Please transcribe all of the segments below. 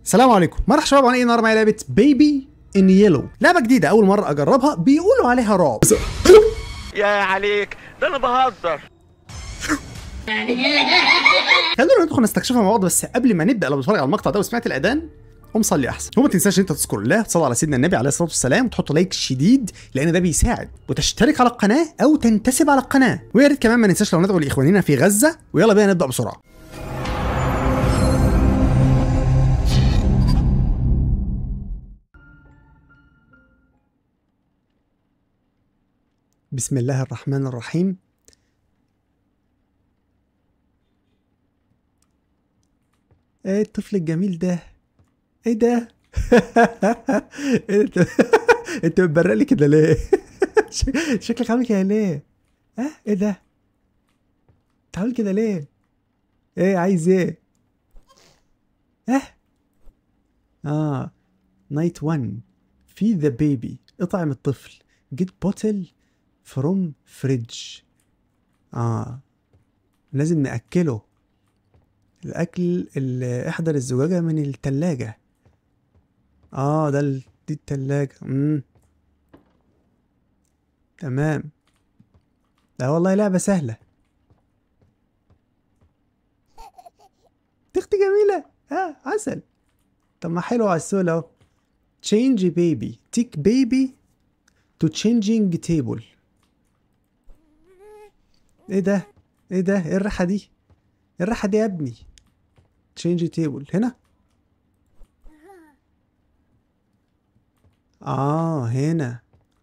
السلام عليكم مرحبا شباب وانا ايه النهارده معايا لعبه بيبي ان يلو لعبه جديده اول مره اجربها بيقولوا عليها رعب يا عليك ده انا بهزر خلونا ندخل نستكشفها مع بعض بس قبل ما نبدا لو بتتفرج على المقطع ده وسمعت الاذان قوم صلي احسن وما تنساش ان انت تذكر الله وتصلي على سيدنا النبي عليه الصلاه والسلام وتحط لايك شديد لان ده بيساعد وتشترك على القناه او تنتسب على القناه ويا ريت كمان ما ننساش لو ندعو لاخواننا في غزه ويلا بينا نبدا بسرعه بسم الله الرحمن الرحيم ايه الطفل الجميل ده ايه ده إيه انت انت بتبرق لي كده ليه ش- شكلك عامل كده ليه ها ايه ده انت عامل كده ليه ايه عايز ايه ها اه نايت 1 في ذا بيبي اطعم الطفل جيت بوتل فروم فريدج اه لازم ناكله الاكل اللي احضر الزجاجه من التلاجة اه ده ال- دي التلاجة امم تمام لا والله لعبة سهلة تختي جميلة ها عسل طب ما حلو على السؤال اهو change baby take baby to changing table ايه ده ايه ده ايه الراحة دي ايه الراحة دي يا ابني change table هنا اه هنا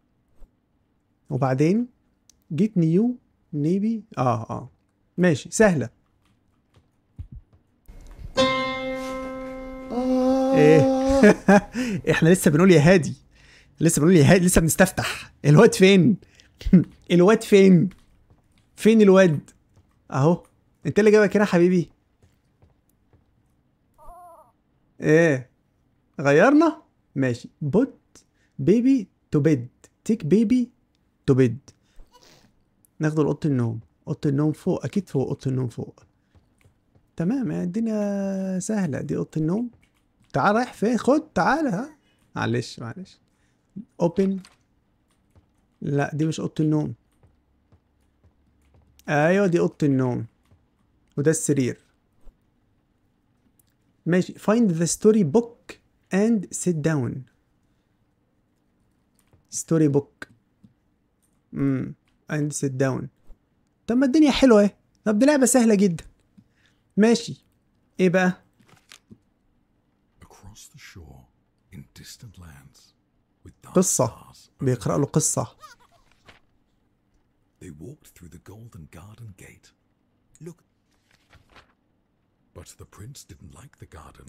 وبعدين جيت نيو نيبي اه اه ماشي سهلة ايه احنا لسه بنقول يا هادي لسه بنقول يا هادي لسه بنستفتح الواد فين الواد فين فين الواد اهو انت اللي جايبك هنا يا حبيبي ايه غيرنا ماشي بوت بيبي تو بيد تيك بيبي تو بيد ناخده لأوضة النوم أوضة النوم فوق أكيد فوق أوضة النوم فوق تمام يعني الدنيا سهلة دي أوضة النوم تعال رايح فين خد تعال ها معلش معلش اوبن لا دي مش أوضة النوم أيوة دي أوضة النوم وده السرير ماشي find the story book and sit down story book امم and sit down طب ما الدنيا حلوه اهي طب دي لعبه سهله جدا ماشي ايه بقى across the shore in distant lands with dark قصه stars بيقرا له قصه they walked through the golden garden gate look but the prince didn't like the garden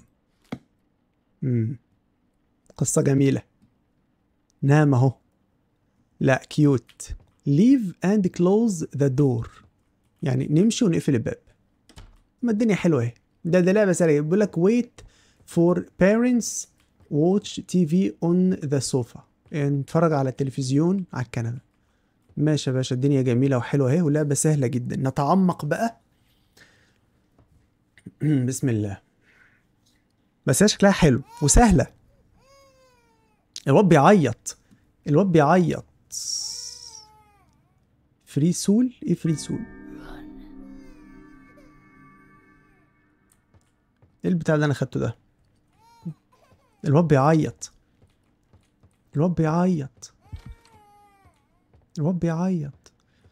قصه جميله نام اهو لا كيوت leave and close the door يعني نمشي ونقفل الباب ما الدنيا حلوه اهي ده ده لعبه سريعه بيقول لك wait for parents watch TV on the sofa يعني نتفرج على التلفزيون على الكنبه ماشي يا باشا الدنيا جميله وحلوه اهي ولعبه سهله جدا نتعمق بقى بسم الله بس هي شكلها حلو وسهله الواد بيعيط الواد بيعيط فري سول ايه فري سول ايه البتاع اللي انا خدته ده الواد بيعيط الواد بيعيط الواد بيعيط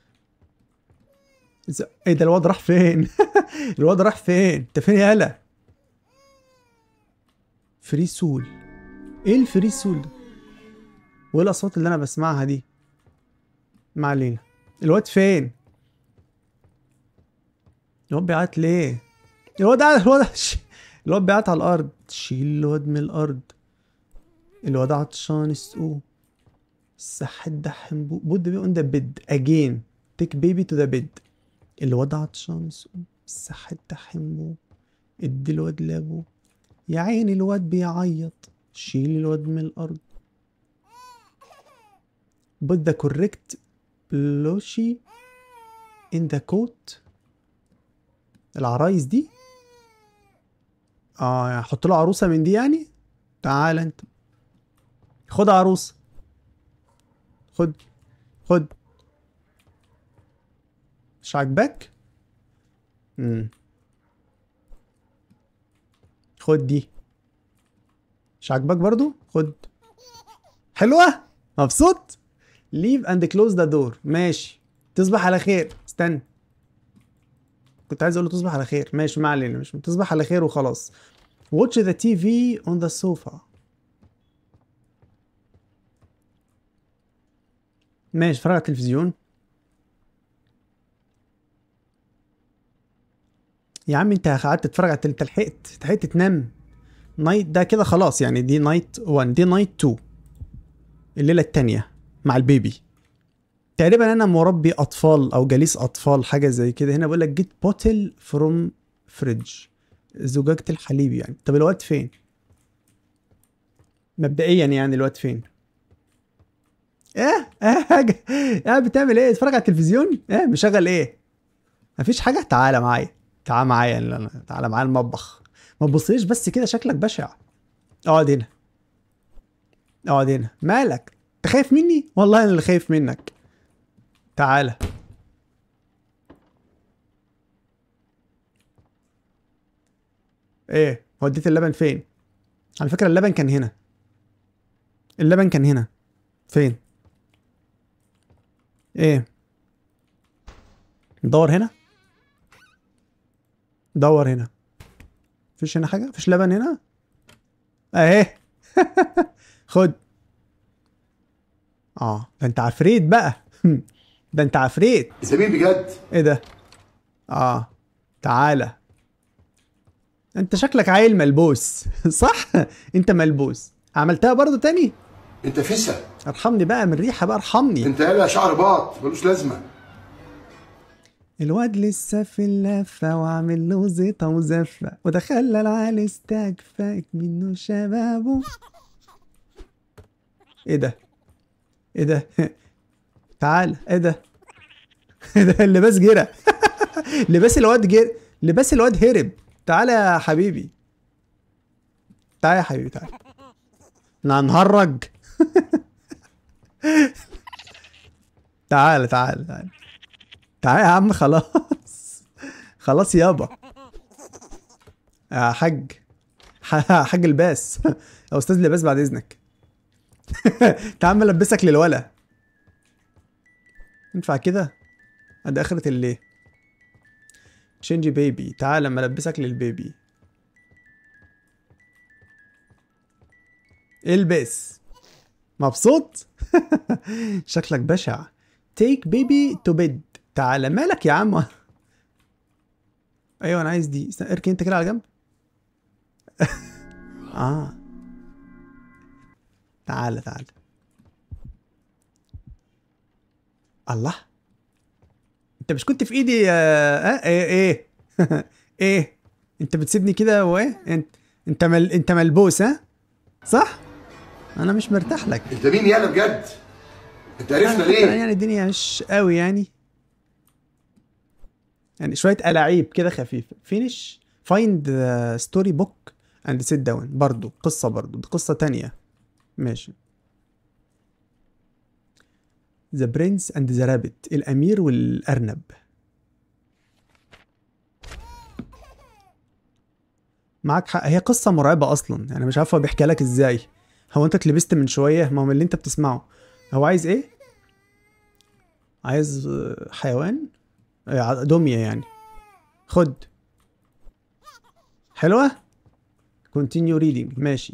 إز- ايه ده الواد راح فين الواد راح فين انت فين يالا فري سول ايه الفري سول ده وايه الاصوات اللي انا بسمعها دي ما علينا الواد فين الواد بيعيط ليه الواد قاعد الواد ش- الواد بيعيط على الارض شيل الواد من الارض الواد عطشان اسقوه صح الدحم بود بي اون ذا بيد اجين تيك بيبي تو ذا بيد الواد عطشان اسقوه صح الدحم ادي الواد لابوه يا عيني الواد بيعيط شيل الواد من الارض put the correct plushie in the coat العرايس دي اه يعني احط له عروسه من دي يعني تعال انت خد عروسه خد خد مش عاجباك امم خد دي مش عاجباك برضو خد حلوه مبسوط leave and close the door ماشي تصبح على خير استنى كنت عايز اقول له تصبح على خير ماشي ما علينا مش تصبح على خير وخلاص watch the TV on the sofa ماشي اتفرج على التلفزيون يا عم انت قعدت تتفرج على التل- انت لحقت لحقت تنام نايت ده كده خلاص يعني دي نايت 1 دي نايت 2 الليله التانية مع البيبي تقريبا انا مربي اطفال او جليس اطفال حاجه زي كده هنا بقول لك جيت بوتل فروم فريدج زجاجه الحليب يعني طب الواد فين مبدئيا يعني الواد فين ايه ايه حاجه ايه بتعمل ايه اتفرج على التلفزيون ايه مشغل ايه مفيش حاجه تعالى معايا تعالى معايا لا، لا، تعالى معايا المطبخ ما تبصليش بس كده شكلك بشع اقعد هنا اقعد هنا مالك انت خايف مني والله انا اللي خايف منك تعالى ايه وديت اللبن فين على فكرة اللبن كان هنا اللبن كان هنا فين ايه دور هنا دور هنا مفيش هنا حاجة مفيش لبن هنا اهي خد اه ده انت عفريت بقى ده انت عفريت انت مين بجد؟ ايه ده اه تعالى انت شكلك عيل ملبوس صح انت ملبوس عملتها برضو تاني انت فسا ارحمني بقى من الريحه بقى ارحمني انت قالها شعر باط ملوش لازمه الواد لسه في اللفه وعامل له زيطه وزفه ودخل العالي استكفاك منه شبابه ايه ده ايه ده تعال ايه ده ايه ده اللباس جرى لباس الواد جرى لباس الواد هرب تعالى يا حبيبي تعالى يا حبيبي تعالى احنا هنهرج تعالى تعالى تعالى تعالى يا عم خلاص خلاص يابا يا حاج ح- حاج الباس يا استاذ لباس بعد اذنك تعال أما البسك للولا ينفع كده ادي اخرة الليل تشينج بيبي تعال لما البسك للبيبي البس مبسوط شكلك بشع تيك بيبي تو بيد تعالى مالك يا عم ايوه انا عايز دي استنى، اركن انت كده على جنب اه تعالى تعالى الله انت مش كنت في ايدي يا اه ايه ايه ايه انت بتسيبني كده وايه انت انت مل... انت ملبوس ها صح انا مش مرتاح لك انت مين يالا بجد؟ انت عرفنا ليه؟ يعني الدنيا مش قوي يعني يعني شويه الاعيب كده خفيفه فينيش فايند ستوري بوك اند سيت داون برضو قصه برضو دي قصه تانية ماشي ذا برنس اند ذا رابت الامير والارنب معاك حق هي قصه مرعبه اصلا يعني مش عارف هو بيحكي لك ازاي هو انت اتلبست من شويه ما هو من اللي انت بتسمعه هو عايز ايه عايز آه، حيوان آه، دميه يعني خد حلوه continue reading ماشي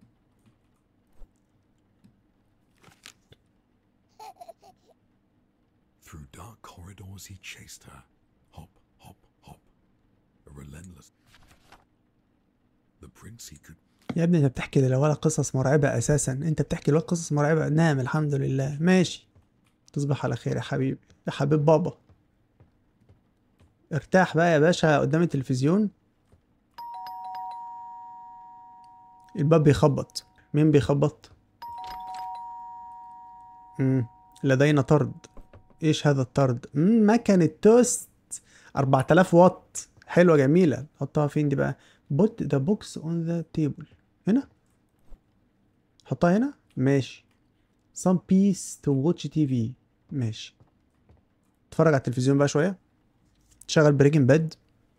Through dark corridors he chased her. Hop, hop, hop. A relentless. The prince he could يا ابني انت بتحكي للولا قصص مرعبة اساسا انت بتحكي للولا قصص مرعبة نام الحمد لله ماشي تصبح على خير يا حبيبي يا حبيب بابا ارتاح بقى يا باشا قدام التلفزيون الباب بيخبط مين بيخبط مم. لدينا طرد ايش هذا الطرد مم. مكنة توست 4000 واط حلوة جميلة حطها فين دي بقى put the box on the table هنا حطها هنا ماشي some piece to watch TV ماشي اتفرج على التلفزيون بقى شوية تشغل بريكنج باد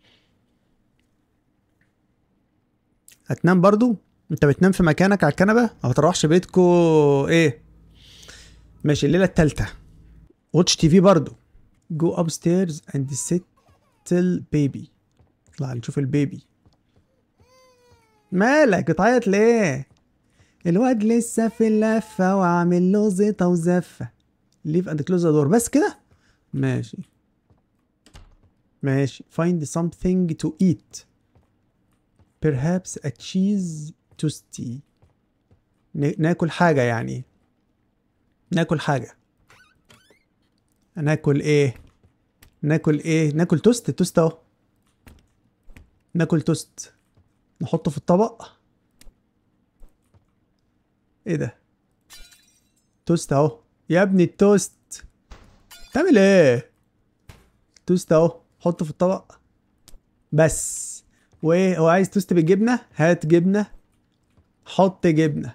هتنام برضو انت بتنام في مكانك على الكنبة او تروحش بيتكو ايه ماشي الليلة التالتة واتش تي في برضو go upstairs and settle baby اطلع نشوف البيبي مالك بتعيط ليه الواد لسه في اللفة وعامل له زيطة وزفة ليف اند كلوز دور بس كده ماشي ماشي find something to eat perhaps a cheese toasty ن- ناكل حاجة يعني ناكل حاجة ناكل ايه ناكل ايه ناكل توست توست اهو ناكل توست نحطه في الطبق ايه ده توست اهو يا ابني التوست تعمل ايه توست اهو حطه في الطبق بس وايه هو عايز توست بالجبنه هات جبنه حط جبنه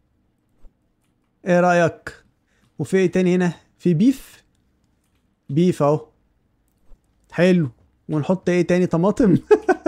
ايه رايك وفي ايه تاني هنا في بيف بيف اهو حلو ونحط ايه تاني طماطم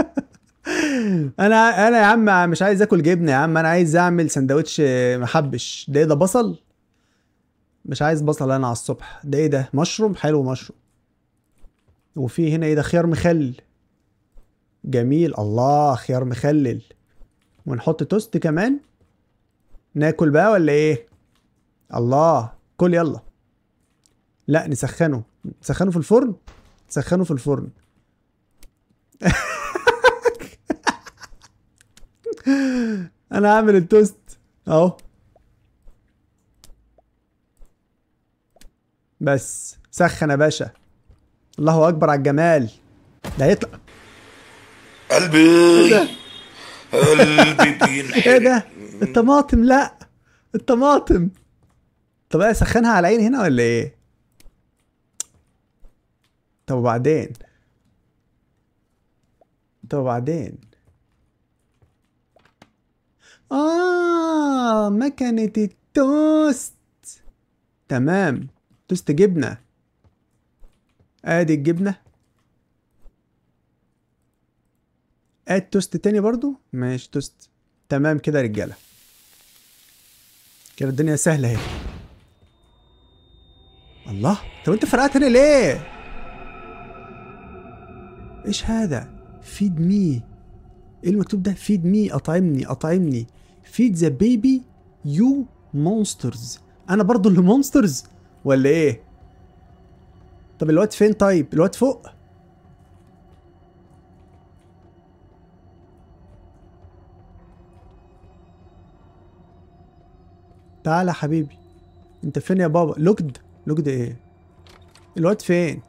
انا انا يا عم مش عايز اكل جبنه يا عم انا عايز اعمل سندوتش محبش ده ايه ده بصل مش عايز بصل انا على الصبح ده ايه ده مشروم حلو مشروم وفي هنا ايه ده خيار مخلل جميل الله خيار مخلل ونحط توست كمان ناكل بقى ولا ايه الله كل يلا لا نسخنه نسخنه في الفرن نسخنه في الفرن انا هعمل التوست اهو بس سخن يا باشا الله اكبر على الجمال ده هيطلع قلبي ده؟ قلبي ايه بينحرق ده الطماطم لا الطماطم طب ايه اسخنها على عيني هنا ولا ايه طب وبعدين طب وبعدين اه مكنة التوست تمام توست جبنة ادي الجبنة اد توست تاني برضو ماشي توست تمام كده يا رجاله كده الدنيا سهله اهي الله طب انت فرقعت هنا ليه ايش هذا فيد مي ايه المكتوب ده فيد مي اطعمني اطعمني فيد ذا بيبي يو مونسترز انا برضو اللي مونسترز ولا ايه طب الواد فين طيب الواد فوق تعالى يا حبيبي انت فين يا بابا لوكد لوكد ايه الواد فين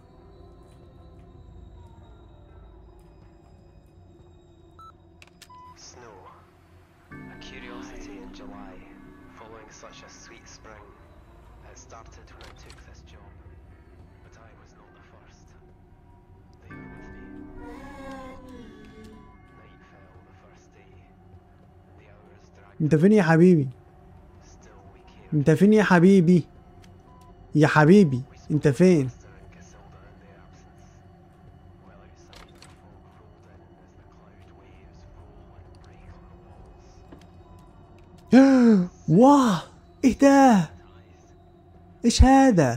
Snow. A curiosity in July, following such a sweet spring. It started when I took this job, but I was not the first. They were with me. Night fell the first day, and the hours dragged. انت فين يا حبيبي Still, we cared انت فين يا حبيبي يا حبيبي انت فين for Esther and Casilda in their absence. While outside the fog rolled in as the cloud waves roll and break on the walls. واه ايه ده ايش هذا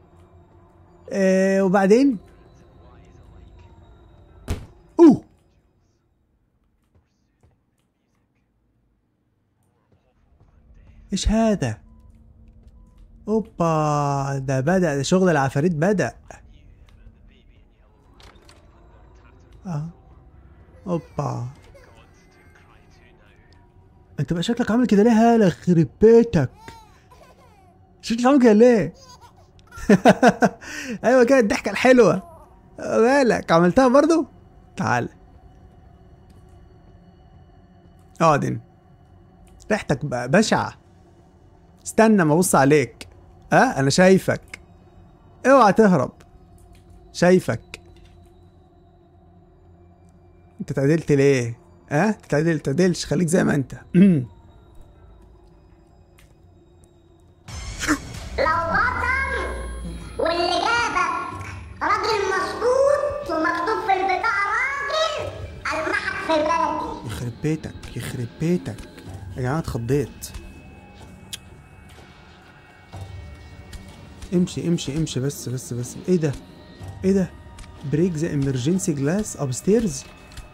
اه وبعدين اوه ايش هذا اوبا ده بدأ ده شغل العفاريت بدأ اه اوبا انت بقى شكلك عامل كده ليه هاله خرب بيتك شكلك عامل كده ليه ايوه كده الضحكه الحلوه مالك عملتها برضو تعال اقعد هنا ريحتك بقى بشعه استنى ما ابص عليك اه انا شايفك اوعى تهرب شايفك انت اتعدلت ليه ها تتعدل تعدلش خليك زي ما انت لو بطل واللي جابك راجل مظبوط ومكتوب في البطاقة راجل ألمحك في بلدي يخرب بيتك يخرب بيتك يا جماعه اتخضيت امشي امشي امشي بس بس بس ايه ده ايه ده بريك ذا امرجنسي جلاس اب ستيرز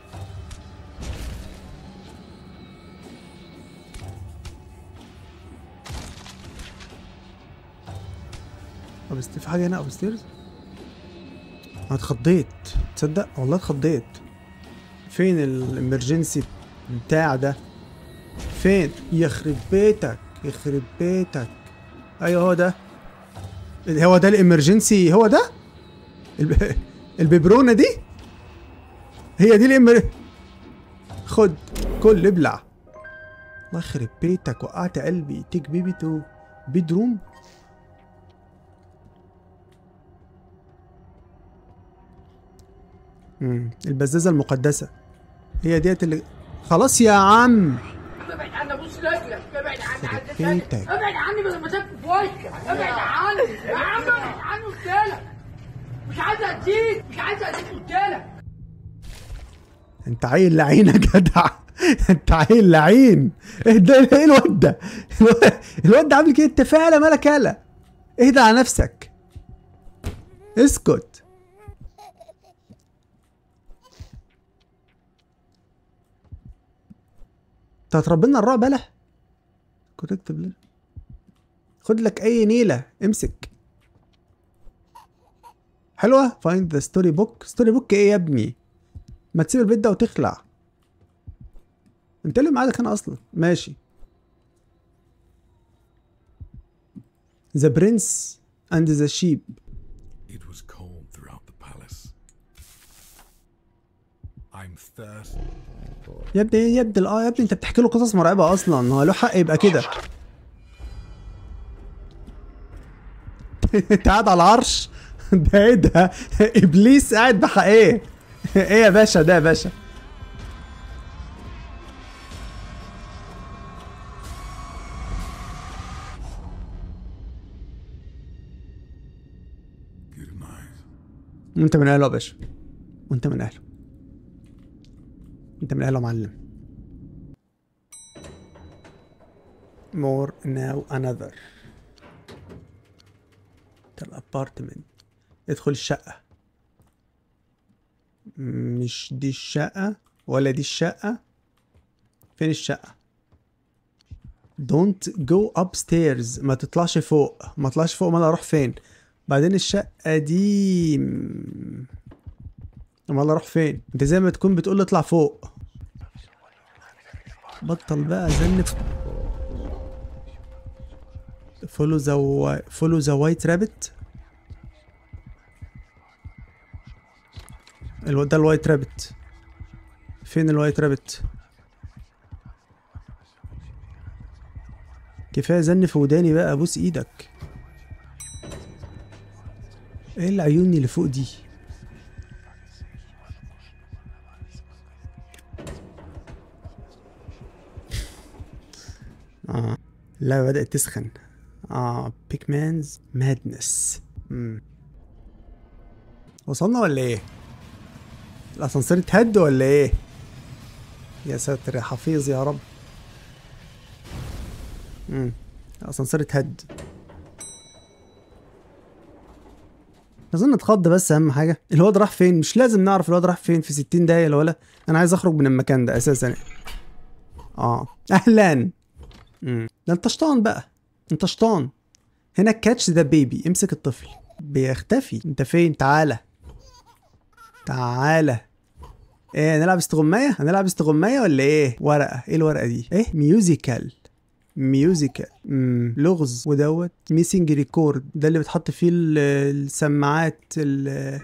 اب في حاجه هنا اب ستيرز انا اتخضيت تصدق والله اتخضيت فين الامرجنسي بتاع ده فين يخرب بيتك يخرب بيتك ايوه هو ده هو ده الامرجنسي هو ده الب... الببرونه دي هي دي الامر خد كل ابلع الله يخرب بيتك وقعت قلبي تيك بيبي تو بيدروم مم. البزازه المقدسه هي ديت اللي خلاص يا عم ابعد عني ابوس رجلك ابعد عني عن بيتك. ابعد عني بدل ما تاكل في وشك ابعد عني يا عم ابعد عني قلت لك مش عايز اديك مش عايز اديك قلت لك انت عيل لعين يا جدع انت عيل لعين ايه ده ايه الواد ده الواد- الواد ده عامل كده انت فعلا مالك يالا اهدى على نفسك اسكت انت هتربنا الرعب يالا كوريكت بلير خد لك اي نيله امسك حلوه فايند ذا ستوري بوك ستوري بوك ايه يا ابني ما تسيب البيت ده وتخلع انت اللي معادك انا اصلا ماشي The Prince and the Sheep It was cold throughout the palace. I'm thirsty. يا ابني يا ابني اه يا ابني انت بتحكي له قصص مرعبة اصلا هو له حق يبقى كده انت قاعد على العرش ده ايه ده ابليس قاعد بحق ايه ايه يا باشا ده يا باشا Good night. وانت من اهله يا باشا وانت من اهله انت من اهله يا معلم more now another ده الابارتمنت ادخل الشقة مش دي الشقة ولا دي الشقة فين الشقة don't go upstairs ما تطلعش فوق ما تطلعش فوق ما انا اروح فين بعدين الشقة دي امال اروح فين انت زي ما تكون بتقول لي اطلع فوق بطل بقى زنف فولو ذا فولو ذا وايت رابت الو ده الوايت رابت فين الوايت رابت كفايه زن في وداني بقى ابوس ايدك ايه العيون اللي فوق دي اه لا بدأت تسخن اه بيك مانز مادنس وصلنا ولا ايه الاسانسير اتهد ولا ايه يا ساتر يا حفيظ يا رب امم الاسانسير اتهد اظن اتخض بس اهم حاجه الواد راح فين مش لازم نعرف الواد راح فين في 60 دقايق ولا ولا انا عايز اخرج من المكان ده اساسا اه اهلا امم ده انت شطان بقى انت شطان هنا كاتش ذا بيبي امسك الطفل بيختفي انت فين تعالى تعالى ايه هنلعب استغماية هنلعب استغماية ولا ايه ورقة ايه الورقة دي ايه ميوزيكال ميوزيكال امم لغز ودوت ميسنج ريكورد ده اللي بتحط فيه ال- السماعات ال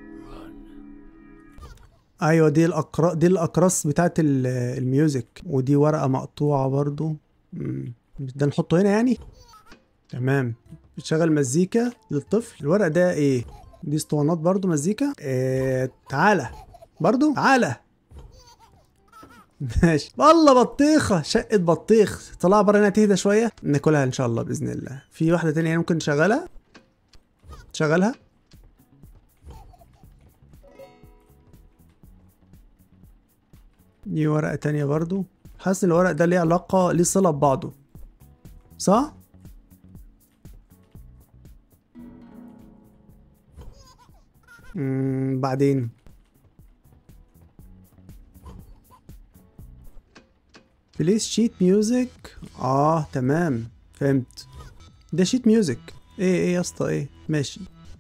ايوه دي الاقراص دي الاقراص بتاعت ال- الميوزك ودي ورقه مقطوعه برضو مم. ده نحطه هنا يعني تمام بتشغل مزيكا للطفل الورق ده ايه دي اسطوانات برضو مزيكا إيه تعالى برضو تعالى ماشي والله بطيخه شقه بطيخ طلع بره هنا تهدى شويه ناكلها ان شاء الله باذن الله في واحده تانية هنا ممكن نشغلها تشغلها دي ورقه تانية برضو حاسس ان الورق ده ليه علاقه ليه صله ببعضه صح مم بعدين بليز شيت ميوزك اه تمام فهمت ده شيت ميوزك ايه ايه يا اسطى ايه ماشي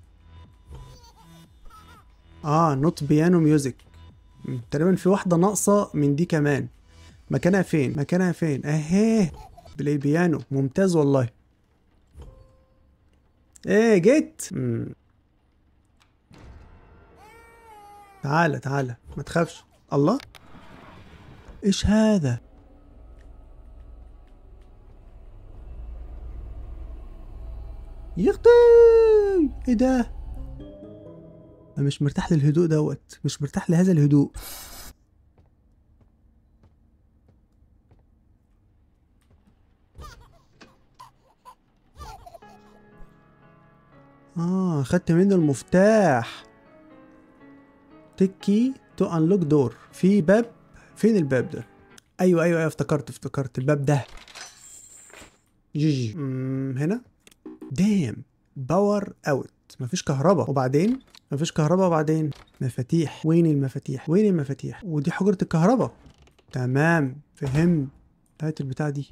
اه نوت بيانو ميوزك مم، تقريبا في واحدة ناقصة من دي كمان مكانها فين مكانها فين اهي بلاي بيانو ممتاز والله ايه جيت مم. تعالى تعالى ما تخافش الله ايش هذا يختي ايه ده انا مش مرتاح للهدوء دوت مش مرتاح لهذا الهدوء اه خدت منه المفتاح تكي تو انلوك دور في باب فين الباب ده ايوه ايوه ايوه افتكرت افتكرت الباب ده جيجي مم، هنا دام باور اوت مفيش كهرباء وبعدين مفيش كهرباء وبعدين مفاتيح وين المفاتيح وين المفاتيح ودي حجرة الكهرباء تمام فهم هات البتاع دي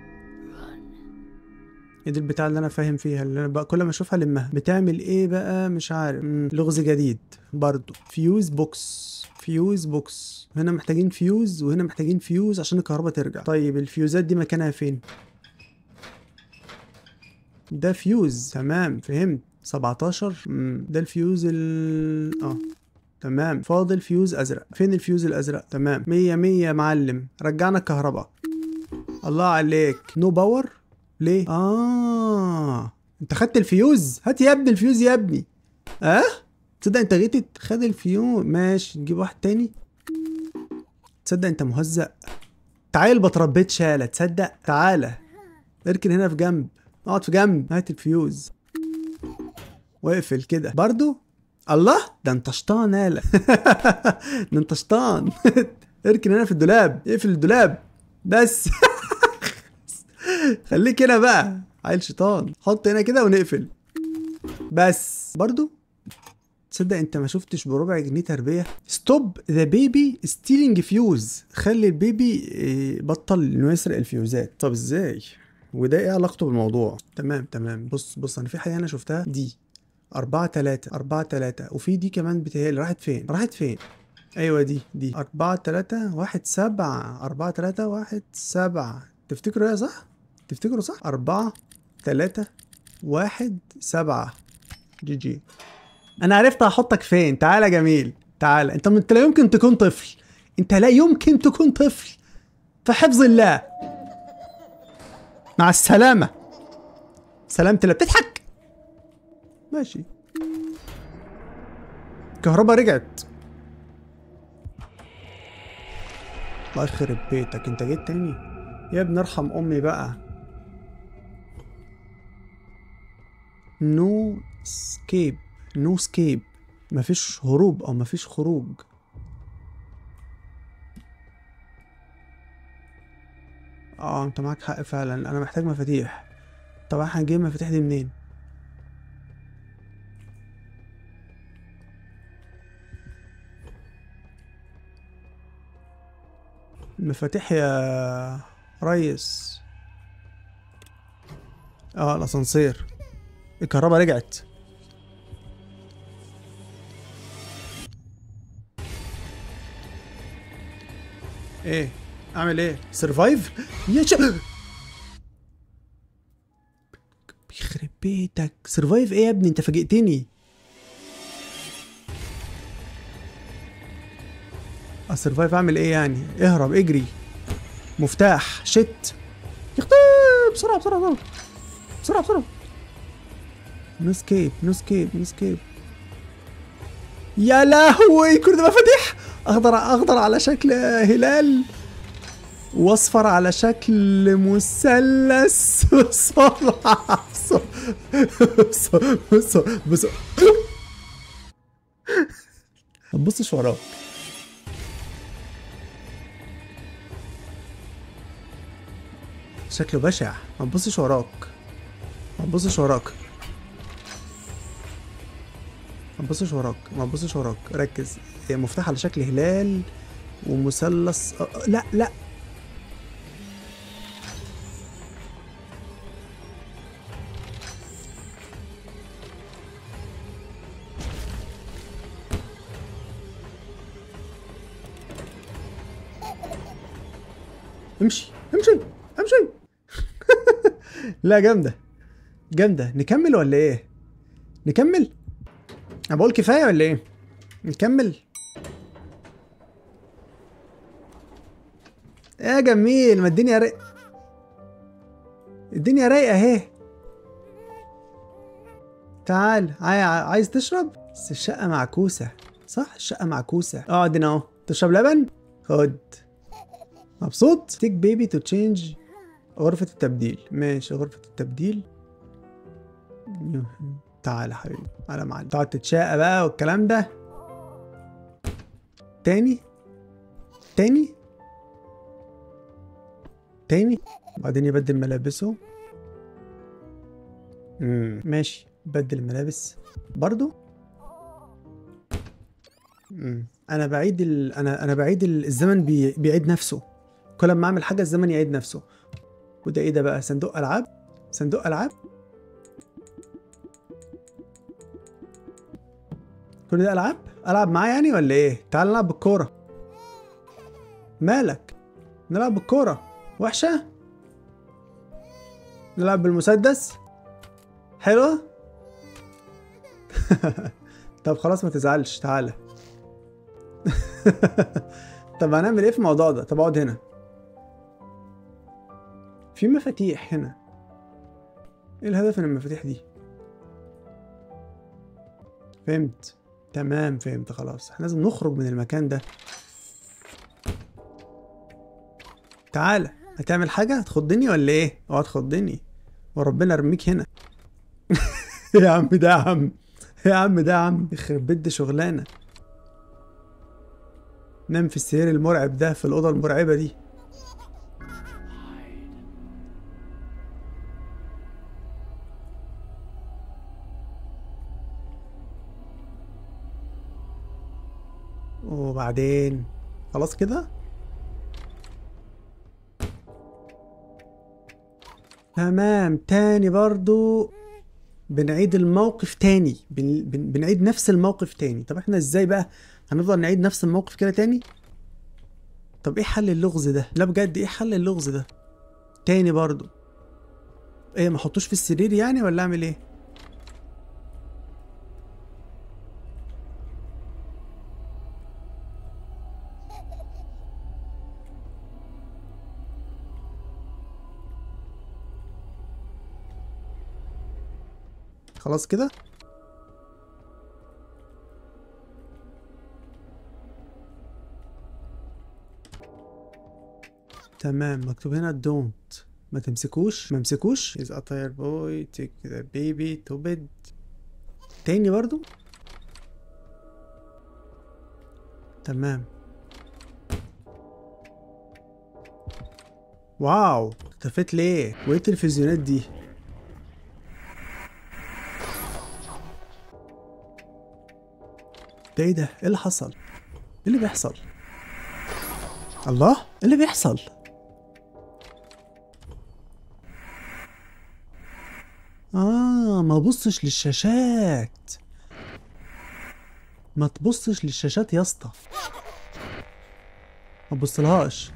ايه دي البتاع اللي انا فاهم فيها اللي انا بقى كل ما اشوفها لمها بتعمل ايه بقى مش عارف مم، لغز جديد برضو فيوز بوكس فيوز بوكس هنا محتاجين فيوز وهنا محتاجين فيوز عشان الكهرباء ترجع طيب الفيوزات دي مكانها فين ده فيوز تمام فهمت 17 مم. ده الفيوز ال اه تمام فاضل فيوز ازرق فين الفيوز الازرق تمام 100 100 يا معلم رجعنا الكهرباء الله عليك نو باور ليه اه انت خدت الفيوز هات يا ابني الفيوز يا ابني اه تصدق انت غيتت خد الفيوز ماشي نجيب واحد تاني تصدق انت مهزأ تعال بتربيت شالة تصدق تعالى اركن هنا في جنب اقعد في جنب هات الفيوز واقفل كده برضو الله ده انت شطان يالا ده انت شطان اركن هنا في الدولاب اقفل الدولاب بس خليك هنا بقى عيل شيطان حط هنا كده ونقفل بس برضو تصدق انت ما شفتش بربع جنيه تربيه ستوب ذا بيبي ستيلينج فيوز خلي البيبي اه، بطل انه يسرق الفيوزات طب ازاي وده ايه علاقته بالموضوع تمام تمام بص بص انا في حاجه انا شفتها دي أربعة تلاتة أربعة تلاتة وفي دي كمان بتهيألي راحت فين راحت فين أيوة دي دي أربعة تلاتة واحد سبعة أربعة تلاتة واحد سبعة تفتكروا ايه صح تفتكروا صح أربعة تلاتة واحد سبعة جي جي أنا عرفت هحطك فين تعالى يا جميل تعالى أنت أنت لا يمكن تكون طفل أنت لا يمكن تكون طفل في حفظ الله مع السلامة سلامة الله بتضحك ماشي الكهرباء رجعت الله يخرب بيتك انت جيت تاني يا ابني ارحم امي بقى نو سكيب نو سكيب مفيش هروب او مفيش خروج اه انت معاك حق فعلا انا محتاج مفاتيح طب احنا هنجيب المفاتيح دي منين المفاتيح يا ريس اه الاسانسير الكهرباء رجعت ايه اعمل ايه سرفايف يا شا بيخرب بيتك سرفايف ايه يا ابني انت فاجئتني السرفايف اعمل ايه يعني اهرب اجري مفتاح شت يخطي بسرعه بسرعه بسرعه بسرعه بسرعه نو سكيب نو سكيب نو سكيب يا لهوي كل ده مفاتيح اخضر اخضر على شكل هلال واصفر على شكل مثلث بسرعة بص بص بص ما تبصش وراك شكله بشع ما تبصش وراك ما تبصش وراك ما تبصش وراك ما تبصش وراك ركز هي مفتاح على شكل هلال ومثلث أه، أه، لا لا امشي امشي امشي لا جامدة جامدة نكمل ولا ايه؟ نكمل؟ انا بقول كفاية ولا ايه؟ نكمل؟ يا جميل ما الدنيا رايقة الدنيا رايقة اهي تعال عاي- عايز تشرب؟ بس الشقة معكوسة صح؟ الشقة معكوسة اقعد هنا اهو تشرب لبن؟ خد مبسوط؟ تيك بيبي تو تشينج غرفة التبديل ماشي غرفة التبديل تعالى حبيبي تعالى معلم تقعد تتشاقى بقى والكلام ده تاني تاني تاني وبعدين يبدل ملابسه امم ماشي بدل الملابس برضو امم انا بعيد ال... انا انا بعيد ال- الزمن بي... بيعيد نفسه كل ما اعمل حاجه الزمن يعيد نفسه وده ايه ده بقى صندوق العاب صندوق العاب كل ده العاب العب معاه يعني ولا ايه تعال نلعب بالكوره مالك نلعب بالكوره وحشه نلعب بالمسدس حلوه طب خلاص ما تزعلش تعالى طب هنعمل ايه في الموضوع ده طب اقعد هنا في مفاتيح هنا ايه الهدف من المفاتيح دي فهمت تمام فهمت خلاص احنا لازم نخرج من المكان ده تعالى هتعمل حاجة هتخضني ولا ايه اوعى تخضني وربنا ارميك هنا يا عم ده يا عم يا عم ده يا عم يخرب بيت دي شغلانة نام في السرير المرعب ده في الأوضة المرعبة دي وبعدين خلاص كده تمام تاني برضو بنعيد الموقف تاني بن... بن... بنعيد نفس الموقف تاني طب احنا ازاي بقى هنفضل نعيد نفس الموقف كده تاني طب ايه حل اللغز ده لا بجد ايه حل اللغز ده تاني برضو ايه ما احطوش في السرير يعني ولا اعمل ايه خلاص كده تمام مكتوب هنا دونت ما تمسكوش ما امسكوش is a tired boy take the baby to bed تاني برضو تمام واو اختفيت ليه وايه التلفزيونات دي ده ايه ده ايه اللي حصل ايه اللي بيحصل الله ايه اللي بيحصل اه ما بصش للشاشات ما تبصش للشاشات يا اسطى ما تبصلهاش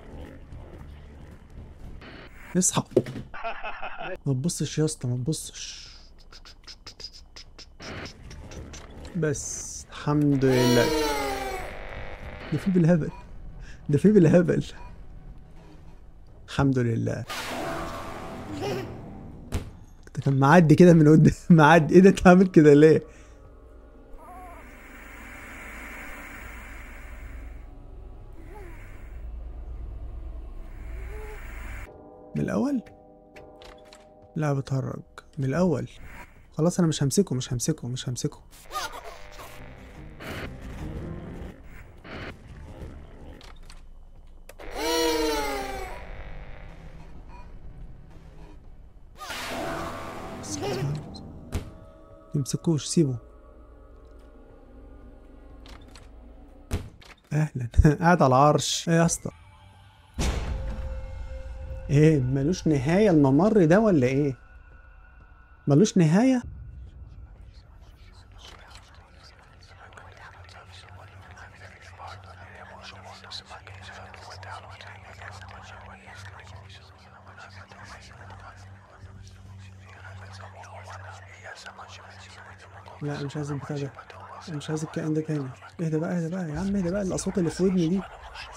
اصحى ما تبصش يا اسطى ما تبصش بس الحمد لله ده في بالهبل ده في بالهبل الحمد لله ده كان معدي كده من قدام معدي ايه ده انت عامل كده ليه من الاول لا بتهرج من الاول خلاص انا مش همسكه مش همسكه مش همسكه يمسكوش سيبه اهلا قاعد على العرش ايه يا اسطى ايه ملوش نهايه الممر ده ولا ايه ملوش نهايه لا مش عايز البتاع ده مش عايز الكائن ده تاني اهدى بقى اهدى بقى يا عم اهدى بقى الاصوات اللي في ودني دي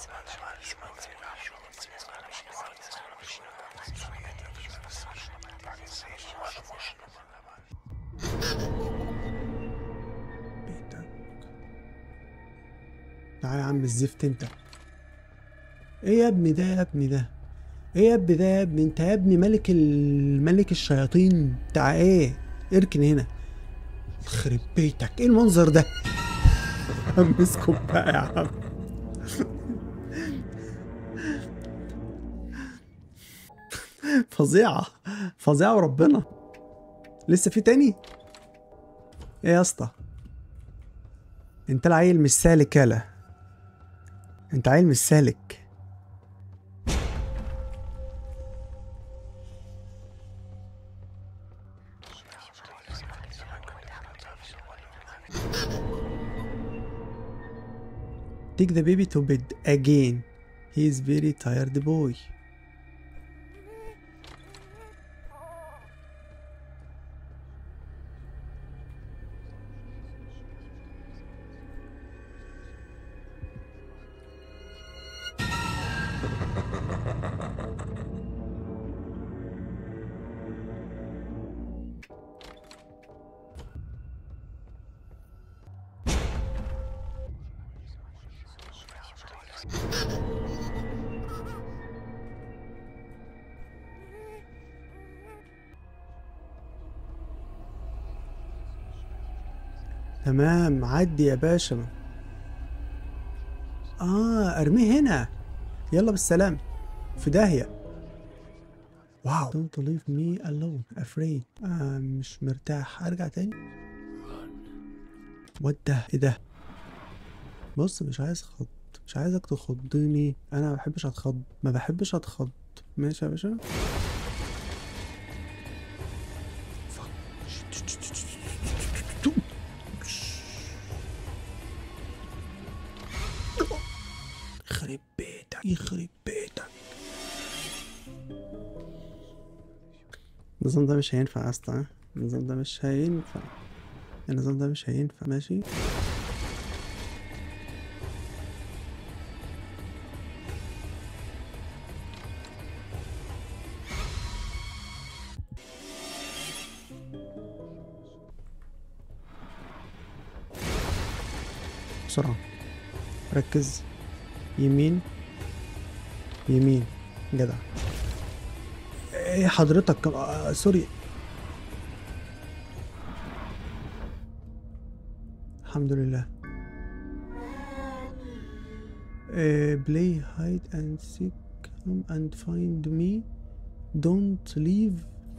بيتك تعالى يا عم الزفت انت ايه يا ابني ده يا ابني ده ايه يا ابني ده يا ابني انت يا ابني ملك الملك الشياطين بتاع ايه اركن هنا يخرب بيتك ايه المنظر ده امسكم بقى يا عم فظيعة فظيعة وربنا لسه في تاني ايه يا اسطى انت العيل مش سالك يالا انت عيل مش سالك Take the baby to bed again. He is very tired boy. تمام عدي يا باشا اه ارميه هنا يلا بالسلام في داهية واو don't leave me alone afraid آه مش مرتاح ارجع تاني وات ده ايه ده بص مش عايز خض مش عايزك تخضني انا ما بحبش اتخض ما بحبش اتخض ماشي يا باشا يخرب بيتك يخرب بيتك النظام ده مش هينفع اصلا النظام ده مش هينفع النظام ده مش هينفع ماشي بسرعة ركز يمين يمين جدع ايه حضرتك آه سوري الحمد لله uh, play hide and seek come and find me don't leave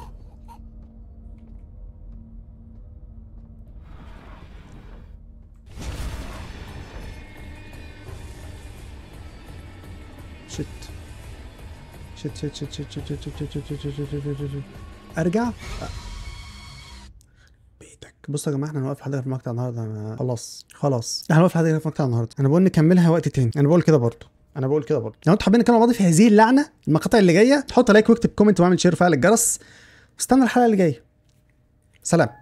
شت شت شت شت شت شت شت شت شت شت شت شت شت شت ارجع بيتك بصوا يا جماعه احنا هنوقف الحلقه في المقطع النهارده أنا خلاص خلاص احنا هنوقف الحلقه في المقطع النهارده انا بقول نكملها وقت تاني انا بقول كده برضه انا بقول كده برضه لو انتوا حابين نكمل مع بعض في هذه اللعنه المقاطع اللي جايه تحط لايك واكتب كومنت واعمل شير وفعل الجرس واستنى الحلقه اللي جايه سلام